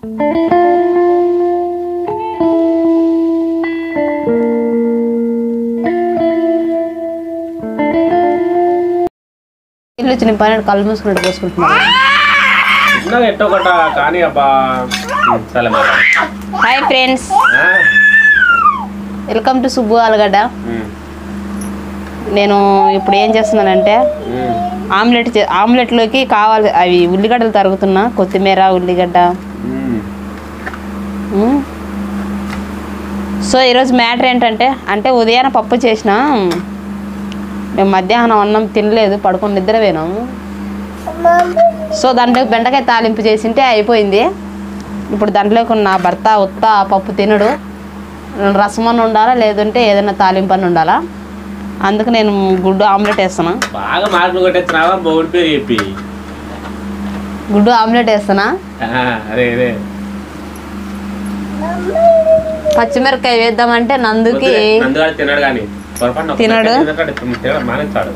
ఇల్లు వచ్చిన పని కళ్ళు మూసుకున్నట్టు పోసుకుంటున్నాను చిన్నగా ఎట్టో ఒకట కానీ అబ్బా ఉమ్, సరే మరి హాయ్ ఫ్రెండ్స్ ఆ? వెల్కమ్ టు సుబ్బు ఆలుగడ్డ ఉమ్, నేను ఇప్పుడు ఏం చేస్తున్నానంటే ఉమ్, ఆమ్లెట్ చే- ఆమ్లెట్లోకి కావాలి అవి ఉల్లిగడ్డలు తరుగుతున్నా కొత్తిమీర ఉల్లిగడ్డ ఉమ్. మ్మ్. సో ఈరోజు మ్యాటర్ ఏంటంటే అంటే ఉదయాన పప్పు చేసిన మేము మధ్యాహ్నం అన్నం తినలేదు పడుకొని నిద్ర పోయినాము సో దాంట్లో బెండకాయ తాలింపు చేసింటే అయిపోయింది ఇప్పుడు దాంట్లోకి నా భర్త ఉత్త పప్పు తినడు రసం అన్న ఉండాలా లేదంటే ఏదైనా తాలింపు అని ఉండాలా అందుకు నేను గుడ్డు ఆమ్లెట్ వేస్తున్నా బాగా మార్కులు కొట్టేస్తున్నావా బౌడ్ పేరు చెప్పి గుడ్డు ఆమ్లెట్ వేస్తున్నా ఆ, అదే అదే పచ్చిమిరపకాయ వేద్దామంటే నందుకి వద్దులే, నందుగాడు తిన్నాడు కానీ పొరపాటున ఒక్క తినడు? తినకండి, తినడం మానేస్తాడు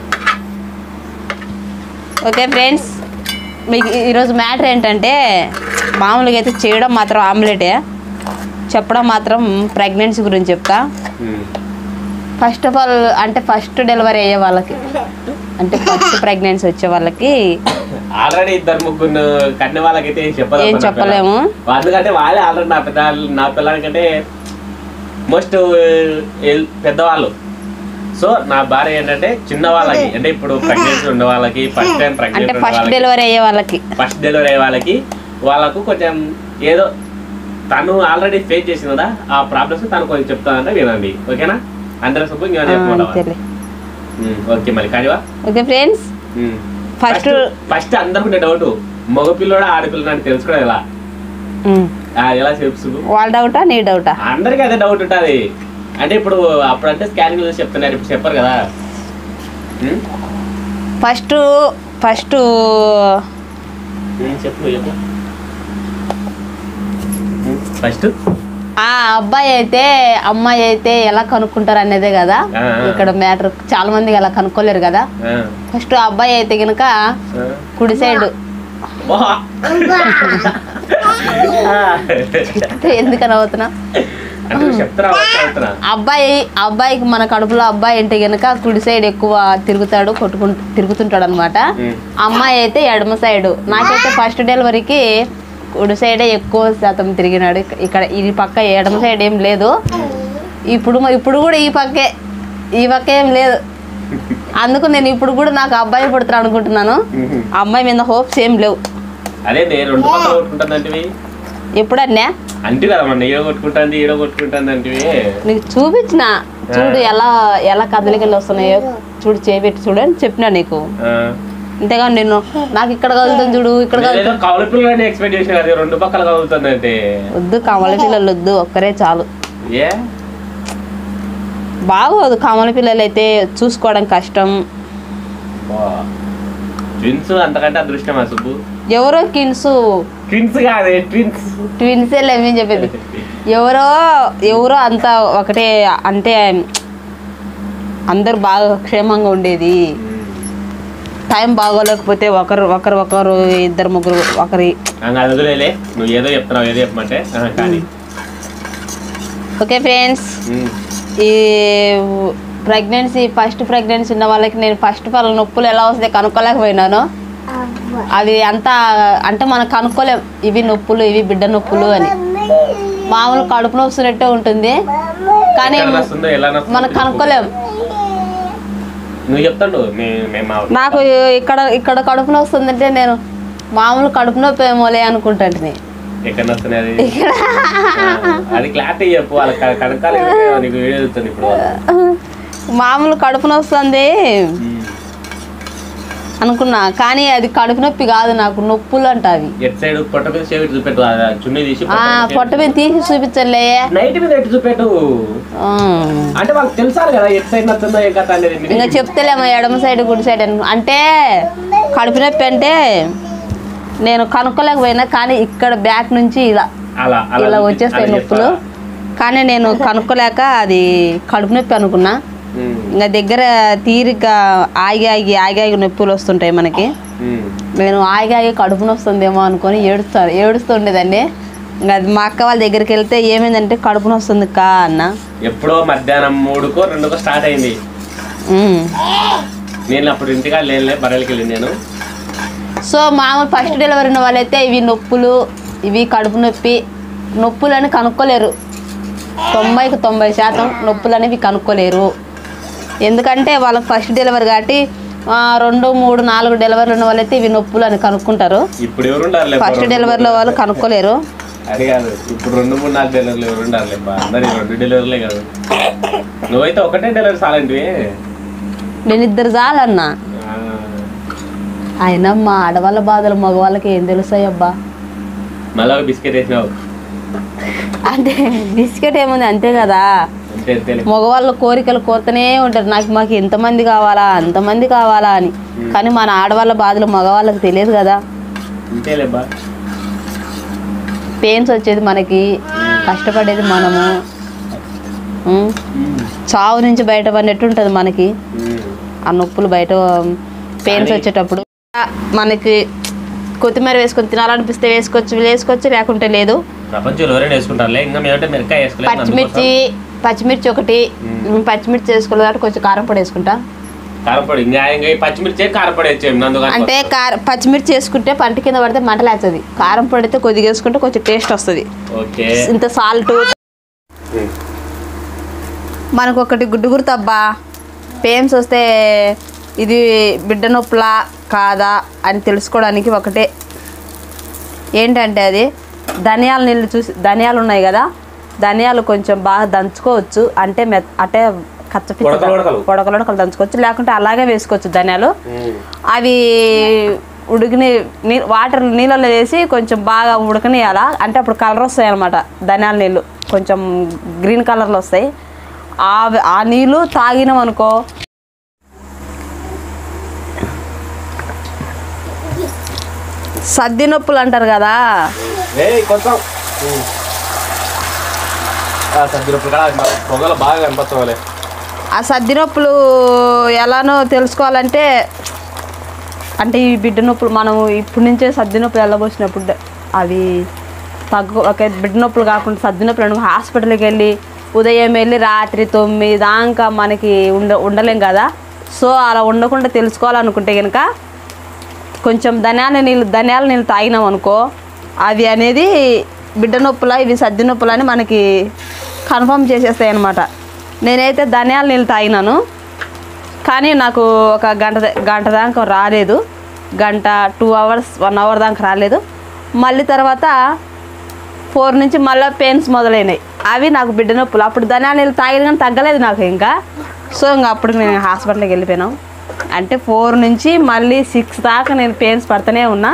ఓకే ఫ్రెండ్స్ మీకు ఈ- ఈరోజు మ్యాటర్ ఏంటంటే మామూలుగా అయితే చేయడం మాత్రం ఆమ్లెటే చెప్పడం మాత్రం ప్రెగ్నెన్సీ గురించి చెప్తా ఉమ్. ఫస్ట్ ఆఫ్ ఆల్ అంటే ఫస్ట్ డెలివరీ అయ్యే వాళ్ళకి అంటే ఫస్ట్ ప్రెగ్నెన్సీ వచ్చే వాళ్ళకి ఆల్రెడీ ఇద్దరు ముగ్గురు కన్న వాళ్ళకైతే ఏం చెప్పదు ఏం చెప్పలేము. ఎందుకంటే వాళ్ళే ఆల్రెడీ నా పెద్ద నా పిల్లలకంటే మోస్ట్ పెద్దవాళ్ళు సో నా భార్య ఏంటంటే చిన్న వాళ్ళకి అంటే ఇప్పుడు ప్రెగ్నెన్సీ ఉన్న వాళ్ళకి ఫస్ట్ టైం అంటే ప్రెగ్నెంట్ ఫస్ట్ డెలివరీ అయ్యే వాళ్ళకి ఫస్ట్ డెలివరీ అయ్యే వాళ్ళకి వాళ్ళకు కొంచెం ఏదో తను ఆల్రెడీ ఫేస్ చేసింది కదా ఆ ప్రాబ్లమ్స్ తను కొంచెం చెప్తానంటే వినండి ఓకేనా అందరూ శుభ్రం ఇంకా చెప్పమంటావా అంతేలే ఉమ్, ఓకే మరి కానివా okay friends first First- first అందరికి ఉండే డౌట్ మగపిల్లడా ఆడపిల్లడా అని తెలుసుకోవడం ఎలా ఆ, ఎలా చెప్పు వాళ్ళ డౌటా నీ డౌటా అందరికి అదే డౌట్ ఉంటుంది అంటే ఇప్పుడు అప్పుడంటే స్కానింగ్ చూసి చెప్తున్నారు ఇప్పుడు చెప్పరు కదా ఉమ్? ఫస్ట్ ఫస్ట్ ఉమ్, చెప్పు చెప్పు ఫస్ట్ ఆ అబ్బాయి అయితే అమ్మాయి అయితే ఎలా కనుక్కుంటారు అనేదే కదా ఆ, ఆ. ఇక్కడ మ్యాటర్ చాలా మంది అలా కనుక్కోలేరు కదా ఫస్ట్ ఆ అబ్బాయి అయితే గనుక కుడి సైడ్ ఎందుకని అవుతున్నా అంటే చెప్తారా చెప్తారా అబ్బాయి అబ్బాయికి మన కడుపులో అబ్బాయి అంటే గనుక కుడి సైడ్ ఎక్కువ తిరుగుతాడు కొట్టుకు తిరుగుతుంటాడు అనమాట ఉమ్. అమ్మాయి అయితే ఎడమ సైడ్ నాకైతే ఫస్ట్ డెలివరీకి కుడి సైడే ఎక్కువ శాతం తిరిగినాడు ఇక- ఇక్కడ ఈ పక్క ఎడమ సైడ్ ఏం లేదు ఇప్పుడు మ- ఇప్పుడు కూడా ఈ పక్కే ఈ పక్క ఏం లేదు అందుకు నేను ఇప్పుడు కూడా నాకు అబ్బాయి పుడతాడు అనుకుంటున్నాను ఉమ్. ఆ అమ్మాయి మీద హోప్స్ ఏం లేవు అదే నేను రెండు పక్కల కొట్టుకుంటాను అంటే ఎప్పుడన్నా అంటే కదా మన ఈడో కొట్టుకుంటుంది ఈడో కొట్టుకుంటుంది అంటే నీకు చూపించిన చూడు ఎలా ఎలా కదలికలు వస్తున్నాయో చూడు చేపెట్టి చూడు అని చెప్పినా నీకు అంతేగా నేను నాకు ఇక్కడ కదులుతుంది చూడు ఇక్కడ కదులుతుంది కవల పిల్లలని ఎక్స్పెక్ట్ చేసిన కదా రెండు పక్కల కదులుతుంది అంటే వద్దు కమల పిల్లలు వద్దు ఒక్కరే చాలు ఏ బాగోదు కమల పిల్లలు అయితే చూసుకోవడం కష్టం ట్విన్స్ అంతకంటే అదృష్టమా సుబ్బు ఎవరో కిన్స్ ట్విన్స్ కాదే ట్విన్స్ ట్విన్సే లేమని చెప్పేది ఎవరో ఎవరో అంతా ఒకటే అంటే అందరు బాగా క్షేమంగా ఉండేది టైం బాగోలేకపోతే ఒకరు ఒకరు ఒకరు ఇద్దరు ముగ్గురు ఒకరి అది వదిలేలే నువ్వు ఏదో చెప్తున్నావు ఏదో చెప్పమంటే ఆహా, కానీ ఓకే ఫ్రెండ్స్ ఉమ్. ఈ ప్రెగ్నెన్సీ ఫస్ట్ ప్రెగ్నెన్సీ ఉన్న వాళ్ళకి నేను ఫస్ట్ వాళ్ళ నొప్పులు ఎలా వస్తాయి కనుక్కోలేకపోయినాను అవి అంతా అంటే మనం కనుక్కోలేం ఇవి నొప్పులు ఇవి బిడ్డ నొప్పులు అని మామూలు కడుపు నొస్తున్నట్టే ఉంటుంది కానీ ఎక్కడ నస్తుందో ఎలా నస్తుందో మనం కనుక్కోలేం నువ్వు చెప్తాడు మే- మేము మా- నాకు ఇక్కడ ఇక్కడ కడుపు నొస్తుందంటే నేను మామూలు కడుపు నొప్పి ఏమోలే అనుకుంటాంటిని ఎక్కడ నస్తున్నాయి అది ఆ, అది క్లారిటీ చెప్పు వాళ్ళ కనకాల నీకు వీడియో చూస్తుంది ఇప్పుడు వాళ్ళు. మామూలు కడుపు నొస్తుంది ఉమ్. అనుకున్నా కానీ అది కడుపు నొప్పి కాదు నాకు నొప్పులు అంట అవి ఎట్ సైడ్ పొట్ట మీద చేయి చూపెట్టు ఆ చున్నీ తీసి ఆ పొట్ట మీద తీసి చూపించలే నైట్ మీద ఎటు చూపెట్టు ఆ. అంటే వాళ్ళకి తెలుసాలి కదా ఎట్ సైడ్ నచ్చుందో ఏం కథ అనేది ఇంకా చెప్తలేమో ఎడమ సైడ్ గుడి సైడ్ అని అంటే కడుపు నొప్పి అంటే నేను కనుక్కోలేకపోయినా కానీ ఇక్కడ బ్యాక్ నుంచి ఇలా అలా అలా ఇలా చూపి- వచ్చేస్తాయి అలా నొప్పులు చెప్పాలా? కానీ నేను కనుక్కోలేక అది కడుపు నొప్పి అనుకున్నా ఉమ్, ఇంకా దగ్గర తీరిక ఆగి ఆగి ఆగి ఆగి నొప్పులు వస్తుంటాయి మనకి ఉమ్. నేను ఆగి ఆగి కడుపు నొస్తుందేమో అనుకొని ఏడుస్తాను ఏడుస్తుండేదాన్ని ఇంకా అది మా అక్క వాళ్ళ దగ్గరికి వెళ్తే ఏమైందంటే కడుపు నొస్తుంది కా అన్న ఎప్పుడో మధ్యాహ్నం మూడుకో రెండుకో స్టార్ట్ అయింది ఉమ్. నేను అప్పుడు ఇంటికాడ లేనులే బర్రెలకి వెళ్ళి నేను సో మామూలు ఫస్ట్ డెలివరీ ఉన్న వాళ్ళైతే ఇవి నొప్పులు ఇవి కడుపు నొప్పి నొప్పులు అని కనుక్కోలేరు తొంభైకి తొంభై శాతం నొప్పులు అనేవి కనుక్కోలేరు ఎందుకంటే వాళ్ళకి ఫస్ట్ డెలివరీ కాబట్టి ఆ, రెండు మూడు నాలుగు డెలివరీలు ఉన్న వాళ్ళైతే ఇవి నొప్పులు అని కనుక్కుంటారు ఇప్పుడు ఎవరు ఉండాలి ఫస్ట్ డెలివరీలో వాళ్ళు కనుక్కోలేరు అది కాదు ఇప్పుడు రెండు మూడు నాలుగు డెలివరీలు ఎవరు ఉండాలి అందరి రెండు డెలివరీలే కాదు నువ్వైతే ఒకటే డెలివరీ చాలంటివి నేను ఇద్దరు చాలన్నా ఆ, అయినా మా ఆడవాళ్ళ బాధలు మగవాళ్ళకి ఏం తెలుస్తాయి అబ్బా మళ్ళీ ఒక బిస్కెట్ వేసినావు అంటే బిస్కెట్ ఏముంది అంతే కదా అంతే అంతేలే మగవాళ్ళ కోరికలు కోరుతూనే ఉంటారు నాకు మాకు ఎంతమంది కావాలా అంతమంది కావాలా అని కానీ మన ఆడవాళ్ళ బాధలు మగవాళ్ళకి తెలియదు కదా అంతేలే బా పెయిన్స్ వచ్చేది మనకి కష్టపడేది మనము ఉం? చావు నుంచి బయటపడినట్టు ఉంటుంది మనకి ఆ నొప్పులు బయట పెయిన్స్ కానీ- వచ్చేటప్పుడు మనకి కొత్తిమీర వేసుకొని తినాలనిపిస్తే వేసుకోవచ్చు వేసుకోవచ్చు లేకుంటే లేదు ప్రపంచంలో ఎవరైనా వేసుకుంటారులే ఇంకా మేమంటే మిరకాయ వేసుకోలేదు పచ్చిమిర్చి పచ్చిమిర్చి ఒకటి మ్మ్. పచ్చిమిర్చి వేసుకోలేదు కాబట్టి కొంచెం కారం పొడి వేసుకుంటా కారపొడి ఇంకా ఇంకా ఈ పచ్చిమిర్చి కారపొడి వచ్చేది అందుకని అంటే కారం పచ్చిమిర్చి వేసుకుంటే పంట కింద పడితే మంటలేస్తుంది కారం పొడి అయితే కొద్దిగా వేసుకుంటే కొంచెం టేస్ట్ వస్తుంది ఓకే ఇంత సాల్ట్ మనకు ఒకటి గుడ్డు గుర్తబ్బా పెయిన్స్ వస్తే ఇది బిడ్డ నొప్పులా కాదా అని తెలుసుకోవడానికి ఒకటే ఏంటంటే అది ధనియాల నీళ్ళు చూసి ధనియాలు ఉన్నాయి కదా ధనియాలు కొంచెం బాగా దంచుకోవచ్చు అంటే మె అంటే కచ్చపిచ్చ ఉడకలు ఉడకలు. ఉడకలు ఉడకలు దంచుకోవచ్చు లేకుంటే అలాగే వేసుకోవచ్చు ధనియాలు ఉమ్. అవి ఉడికిని నీ వాటర్ నీళ్ళలో వేసి కొంచెం బాగా ఉడకనియాల అంటే అప్పుడు కలర్ వస్తాయి అనమాట ధనియాల నీళ్ళు కొంచెం గ్రీన్ కలర్లో వస్తాయి ఆ ఆ నీళ్ళు తాగినాం అనుకో సద్ది నొప్పులు అంటారు కదా ఏయ్ కొంచెం ఉమ్. ఆ సజ్జరప్పుడు కూడా పొగలు బాగా కనపడతావులే ఆ సద్ది నొప్పులు ఎలానో తెలుసుకోవాలంటే అంటే ఈ బిడ్డ నొప్పులు మనం ఇప్పటి నుంచే సద్ది నొప్పులు వెళ్ళబోసినప్పుడు ద- అవి తగ్గు ఒక బిడ్డ నొప్పులు కాకుండా సద్ది నొప్పులు అనుకో హాస్పిటల్కి వెళ్ళి ఉదయం వెళ్ళి రాత్రి తొమ్మిది దాకా మనకి ఉండ ఉండలేం కదా సో అలా ఉండకుండా తెలుసుకోవాలనుకుంటే కనుక కొంచెం ధనియాల నీళ్ళు ధనియాల నీళ్ళు తాగినాం అనుకో అవి అనేది బిడ్డ నొప్పుల ఇవి సర్ది నొప్పులు అని మనకి కన్ఫర్మ్ చేసేస్తాయి అనమాట నేనైతే ధనియాల నీళ్ళు తాగినాను కానీ నాకు ఒక గంట ద- గంట దాకా రాలేదు గంట టూ అవర్స్ వన్ అవర్ దాకా రాలేదు మళ్ళీ తర్వాత ఫోర్ నుంచి మళ్ళీ పెయిన్స్ మొదలైనాయి అవి నాకు బిడ్డ నొప్పులు అప్పుడు ధనియాల నీళ్ళు తాగిన కానీ తగ్గలేదు నాకు ఇంకా సో ఇంకా అప్పుడు నేను హాస్పిటల్కి వెళ్ళిపోయాను అంటే ఫోర్ నుంచి మళ్ళీ సిక్స్ దాకా నేను పెయిన్స్ పడుతూనే ఉన్నా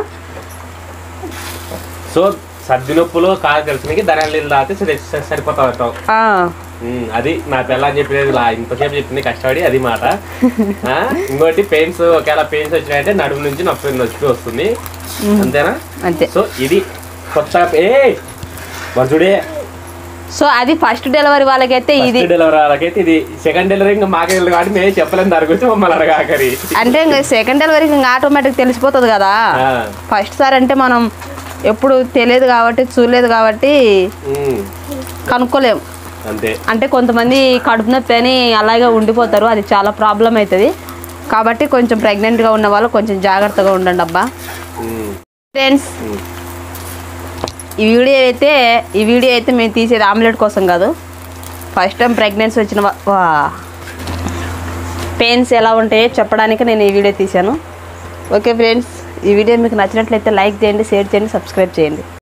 సో సర్ది నొప్పులు కాదు తెలిసినకి ధనాలు నీళ్ళు తాగితే సరి సరిపోతా ఉంటాం ఆ, ఉమ్, అది నా పిల్లని చెప్పేది లా ఇంతసేపు చెప్పింది కష్టపడి అది మాట ఆ, ఇంకోటి పెయిన్స్ ఒకవేళ పెయిన్స్ వచ్చినాయంటే నడుము నుంచి నొప్పి నొప్పి వస్తుంది అంతేనా అంతే సో ఇది కొత్త ఏ చూడే సో అది ఫస్ట్ డెలివరీ వాళ్ళకైతే ఇది ఫస్ట్ డెలివరీ వాళ్ళకైతే ఇది సెకండ్ డెలివరీ ఇంకా మాకే తెలియదు కాబట్టి మేము చెప్పలేము దాని గురించి మమ్మల్ని అడగాకరి అంటే ఇంకా సెకండ్ డెలివరీకి ఇంకా ఆటోమేటిక్ తెలిసిపోతుంది కదా ఆ, ఫస్ట్ సార్ అంటే మనం ఎప్పుడు తెలియదు కాబట్టి చూడలేదు కాబట్టి ఉమ్, కనుక్కోలేం అంతే అంటే కొంతమంది కడుపు నొప్పి అని అలాగే ఉండిపోతారు అది చాలా ప్రాబ్లం అవుతుంది కాబట్టి కొంచెం ప్రెగ్నెంట్గా ఉన్న వాళ్ళు కొంచెం జాగ్రత్తగా ఉండండి అబ్బా ఉమ్, ఫ్రెండ్స్ ఉమ్. ఈ వీడియో అయితే ఈ వీడియో అయితే మేము తీసేది ఆమ్లెట్ కోసం కాదు ఫస్ట్ టైం ప్రెగ్నెన్సీ వచ్చిన వా- వా పెయిన్స్ ఎలా ఉంటాయో చెప్పడానికి నేను ఈ వీడియో తీశాను ఓకే ఫ్రెండ్స్ ఈ వీడియో మీకు నచ్చినట్లయితే లైక్ చేయండి షేర్ చేయండి సబ్స్క్రైబ్ చేయండి